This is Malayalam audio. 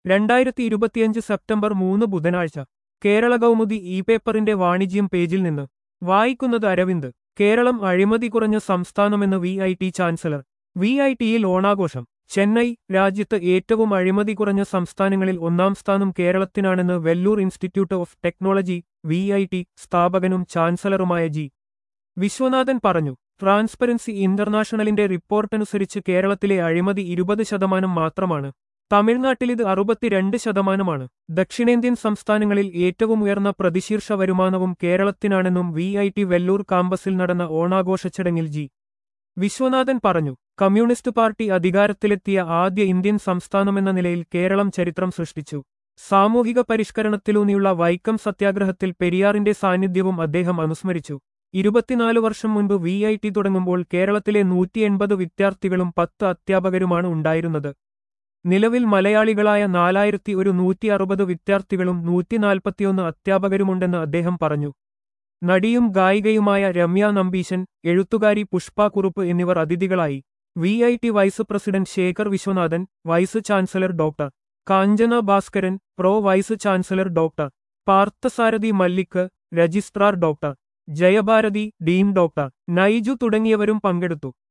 രണ്ടായിരത്തി ഇരുപത്തിയഞ്ച് സെപ്റ്റംബർ മൂന്ന് ബുധനാഴ്ച കേരള കൗമുദി ഇ പേപ്പറിന്റെ വാണിജ്യം പേജിൽ നിന്ന് വായിക്കുന്നത് അരവിന്ദ് കേരളം അഴിമതി കുറഞ്ഞ സംസ്ഥാനമെന്ന് V I T chancellor V I ടിയിൽ ഓണാഘോഷം ചെന്നൈ രാജ്യത്ത് ഏറ്റവും അഴിമതി കുറഞ്ഞ സംസ്ഥാനങ്ങളിൽ ഒന്നാം സ്ഥാനം കേരളത്തിനാണെന്ന് Vellore institute of technology V I T സ്ഥാപകനും ചാൻസലറുമായ ജി വിശ്വനാഥൻ പറഞ്ഞു ട്രാൻസ്പെറൻസി ഇന്റർനാഷണലിന്റെ റിപ്പോർട്ടനുസരിച്ച് കേരളത്തിലെ അഴിമതി ഇരുപത് ശതമാനം മാത്രമാണ് തമിഴ്നാട്ടിലിത് അറുപത്തിരണ്ട് ശതമാനമാണ് ദക്ഷിണേന്ത്യൻ സംസ്ഥാനങ്ങളിൽ ഏറ്റവും ഉയർന്ന പ്രതിശീർഷ വരുമാനവും കേരളത്തിനാണെന്നും വി ഐ ടി വെല്ലൂർ കാമ്പസിൽ നടന്ന ഓണാഘോഷ ചടങ്ങിൽ ജി വിശ്വനാഥൻ പറഞ്ഞു കമ്മ്യൂണിസ്റ്റ് പാർട്ടി അധികാരത്തിലെത്തിയ ആദ്യ ഇന്ത്യൻ സംസ്ഥാനമെന്ന നിലയിൽ കേരളം ചരിത്രം സൃഷ്ടിച്ചു സാമൂഹിക പരിഷ്കരണത്തിലൂന്നിയുള്ള വൈക്കം സത്യാഗ്രഹത്തിൽ പെരിയാറിന്റെ സാന്നിധ്യവും അദ്ദേഹം അനുസ്മരിച്ചു ഇരുപത്തിനാല് വർഷം മുൻപ് വി ഐ ടി തുടങ്ങുമ്പോൾ കേരളത്തിലെ നൂറ്റി എൺപത് വിദ്യാർത്ഥികളും പത്ത് അധ്യാപകരുമാണ് ഉണ്ടായിരുന്നത് നിലവിൽ മലയാളികളായ നാലായിരത്തി ഒരു നൂറ്റി അറുപത് വിദ്യാർത്ഥികളും നൂറ്റിനാൽപ്പത്തിയൊന്ന് അധ്യാപകരുമുണ്ടെന്ന് അദ്ദേഹം പറഞ്ഞു നടിയും ഗായികയുമായ രമ്യ നമ്പീശൻ എഴുത്തുകാരി പുഷ്പ കുറുപ്പ് എന്നിവർ അതിഥികളായി V I T vice president Sekhar Viswanathan vice chancellor doctor Kanchana Bhaskaran pro vice chancellor doctor Parthasarathy Mallick registrar doctor Jayabharathi dean doctor Naiju തുടങ്ങിയവരും പങ്കെടുത്തു